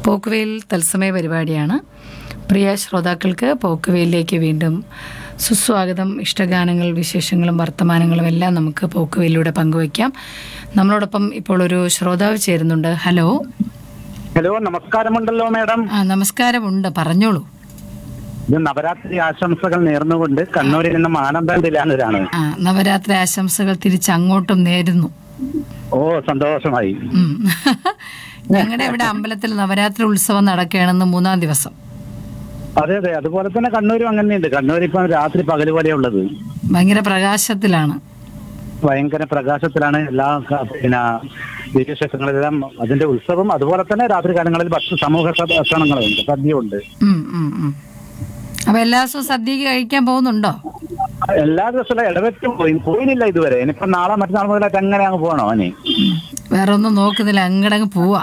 പോക്കുവെയിൽ തത്സമയ പരിപാടിയാണ് പ്രിയ ശ്രോതാക്കൾക്ക് പോക്കുവെയിലേക്ക് വീണ്ടും സുസ്വാഗതം ഇഷ്ടഗാനങ്ങൾ വിശേഷങ്ങളും വർത്തമാനങ്ങളും എല്ലാം നമുക്ക് പോക്കുവെയിലൂടെ പങ്കുവയ്ക്കാം നമ്മളോടൊപ്പം ഇപ്പോൾ ഒരു ശ്രോതാവ് ചേരുന്നുണ്ട് ഹലോ ഹലോ നമസ്കാരമുണ്ടല്ലോ മാഡം ആ നമസ്കാരമുണ്ട് പറഞ്ഞോളൂ ഇത് നവരാത്രി ആശംസകൾ നേർന്നുകൊണ്ട് കണ്ണൂരിൽ നിന്നും ആനന്ദൻ ദിലാനൂരാണ് ആ നവരാത്രി ആശംസകൾ തിരിച്ചങ്ങോട്ടും നേരുന്നു ഓ സന്തോഷമായി ഉം. ഞങ്ങളുടെ ഇവിടെ അമ്പലത്തിൽ നവരാത്രി ഉത്സവം നടക്കുകയാണെന്ന് മൂന്നാം ദിവസം അതെ അതെ അതുപോലെ തന്നെ കണ്ണൂരും അങ്ങനെയുണ്ട് കണ്ണൂർ ഇപ്പം രാത്രി പകല് പോലെ ഉള്ളത് ഭയങ്കര പ്രകാശത്തിലാണ് ഭയങ്കര പ്രകാശത്തിലാണ് എല്ലാ ക- പിന്നെ വിശേഷങ്ങളെല്ലാം അതിന്റെ ഉത്സവം അതുപോലെ തന്നെ രാത്രി കാലങ്ങളിൽ ഭക്ഷണ സമൂഹ സ- ഭക്ഷണങ്ങളുണ്ട് സദ്യയുണ്ട് ഉം, ഉം, ഉം. അപ്പൊ എല്ലാ ദിവസവും സദ്യക്ക് കഴിക്കാൻ പോകുന്നുണ്ടോ എല്ലാ ദിവസവും ഇടവെറ്റും പോയി പോയില്ല ഇതുവരെ ഇനിയിപ്പം നാളെ മറ്റന്നാൾ മുതലായിട്ട് എങ്ങനെ അങ്ങ് പോകണോ അനി ഉം. വേറെ ഒന്നും നോക്കുന്നില്ല അങ്ങടങ്ങ് പോവാ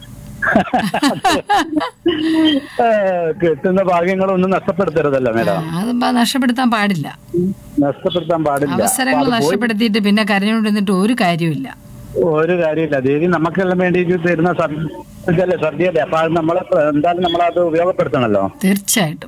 കിട്ടുന്ന ഭാഗ്യങ്ങളൊന്നും നഷ്ടപ്പെടുത്തരുതല്ലോ മേഡം അത് ബ- നഷ്ടപ്പെടുത്താൻ പാടില്ല നഷ്ടപ്പെടുത്താൻ പാടില്ല അവസരങ്ങൾ നഷ്ടപ്പെടുത്തിയിട്ട് പിന്നെ കരഞ്ഞുകൊണ്ടിരുന്നിട്ട് ഒരു കാര്യമില്ല ഒരു കാര്യമില്ല ദേവി നമുക്കെല്ലാം വേണ്ടി തരുന്ന സദ്യല്ലേ സദ്യയല്ലേ അപ്പൊ അത് നമ്മൾ എന്തായാലും നമ്മളത് ഉപയോഗപ്പെടുത്തണല്ലോ തീർച്ചയായിട്ടും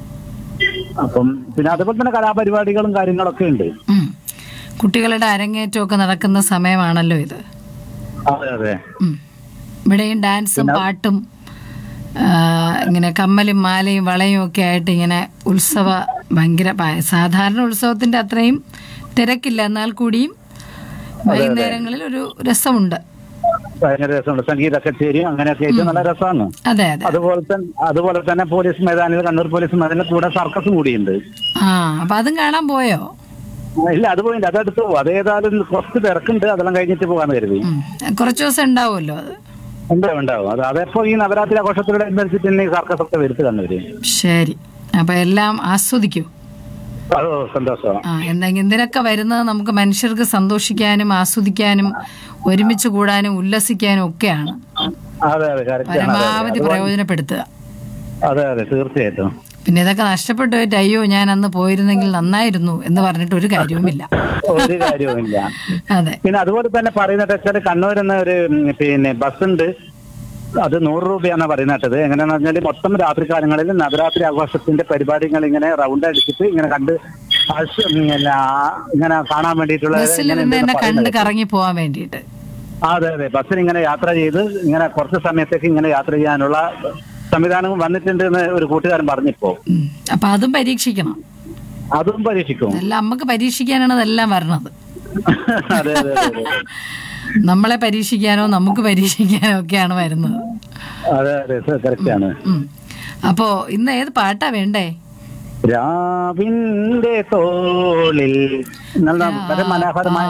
അപ്പം പിന്നെ അതുപോലെ തന്നെ കലാപരിപാടികളും കാര്യങ്ങളൊക്കെ ഉണ്ട് ഉം. കുട്ടികളുടെ അരങ്ങേറ്റമൊക്കെ നടക്കുന്ന സമയമാണല്ലോ ഇത് അതെ അതെ ഉം. ഇവിടെയും ഡാൻസും പാട്ടും ആ, ഇങ്ങനെ കമ്മലും മാലയും വളയും ഒക്കെ ആയിട്ട് ഇങ്ങനെ ഉത്സവ ഭയങ്കര ഭ- സാധാരണ ഉത്സവത്തിന്റെ അത്രയും തിരക്കില്ല എന്നാൽ കൂടിയും വൈകുന്നേരങ്ങളിൽ ഒരു രസമുണ്ട് ഭയങ്കര രസമുണ്ട് സംഗീത കച്ചേരി അങ്ങനെയൊക്കെ ആയിട്ട് നല്ല രസമാണ് അതെ അതെ അതുപോലെ തന്നെ അതുപോലെ തന്നെ പോലീസ് മൈതാനിൽ കണ്ണൂർ പോലീസ് മൈതാനിൽ കൂടെ സർക്കസും കൂടിയുണ്ട് ആ അപ്പൊ അതും കാണാൻ പോയോ ഇല്ല അത് പോയില്ല അതെടുത്ത് പോകും അത് ഏതായാലും കുറച്ച് തിരക്കുണ്ട് അതെല്ലാം കഴിഞ്ഞിട്ട് പോകാന്ന് കരുതി ഉം. കുറച്ച് ദിവസം ഉണ്ടാവുമല്ലോ അത് ഉണ്ടാവും ഉണ്ടാവും അത് അതെപ്പോ ഈ നവരാത്രി ആഘോഷത്തിലൂടെ അനുസരിച്ചിട്ട് തന്നെ ഈ സർക്കസ് ഒക്കെ വരുത്ത് കണ്ണൂര് ശരി അപ്പൊ എല്ലാം ആസ്വദിക്കൂ അത് സന്തോഷം ആ എന്തെങ്കിലും ഇതിനൊക്കെ വരുന്നത് നമുക്ക് മനുഷ്യർക്ക് സന്തോഷിക്കാനും ആസ്വദിക്കാനും ഒരുമിച്ച് കൂടാനും ഉല്ലസിക്കാനും ഒക്കെയാണ് അതെ അതെ കറക്റ്റ് ആണ് അതെ, പരമാവധി പ്രയോജനപ്പെടുത്തുക അതെ അതെ തീർച്ചയായിട്ടും പിന്നെ ഇതൊക്കെ നഷ്ടപ്പെട്ടു പോയിട്ട് അയ്യോ ഞാൻ അന്ന് പോയിരുന്നെങ്കിൽ നന്നായിരുന്നു എന്ന് പറഞ്ഞിട്ട് ഒരു കാര്യവുമില്ല ഒരു കാര്യവുമില്ല അതെ പിന്നെ അതുപോലെ തന്നെ പറയുന്നത് വെച്ചാൽ കണ്ണൂർ എന്ന ഒരു ഉം, പിന്നെ ബസ് ഉണ്ട് അത് നൂറ് രൂപയാണ് പറയുന്നത് എങ്ങനെയാന്ന് പറഞ്ഞാൽ മൊത്തം രാത്രി കാലങ്ങളിൽ നവരാത്രി ആഘോഷത്തിന്റെ പരിപാടികൾ ഇങ്ങനെ റൗണ്ട് അടിച്ചിട്ട് ഇങ്ങനെ കണ്ട് ആവശ്യം ഇങ്ങനെ ആ- ഇങ്ങനെ കാണാൻ വേണ്ടിയിട്ടുള്ള ബസ്സിൽ ഇങ്ങനെ നിന്ന് തന്നെ എന്തെങ്കിലും കണ്ട് പറയുന്നത്. കറങ്ങി പോവാൻ വേണ്ടിയിട്ട് അതെ അതെ ബസ്സിൽ ഇങ്ങനെ യാത്ര ചെയ്ത് ഇങ്ങനെ കുറച്ച് സമയത്തേക്ക് ഇങ്ങനെ യാത്ര ചെയ്യാനുള്ള സംവിധാനം വന്നിട്ടുണ്ട് എന്ന് ഒരു കൂട്ടുകാരൻ പറഞ്ഞിപ്പോ ഉം. അപ്പൊ അതും പരീക്ഷിക്കണം അതും പരീക്ഷിക്കും എല്ലാം നമുക്ക് പരീക്ഷിക്കാനാണ് അതെല്ലാം വരണത് അതെ അതെ അതെ അതെ. നമ്മളെ പരീക്ഷിക്കാനോ നമുക്ക് പരീക്ഷിക്കാനോ ഒക്കെയാണ് വരുന്നത് അതെ അതെ കറക്റ്റ് ആണ് ഉം. അപ്പോ ഇന്ന് ഏത് പാട്ടാ വേണ്ടേ രാവിന്റെ തോളിൽ നല്ല വളരെ മനോഹരമായ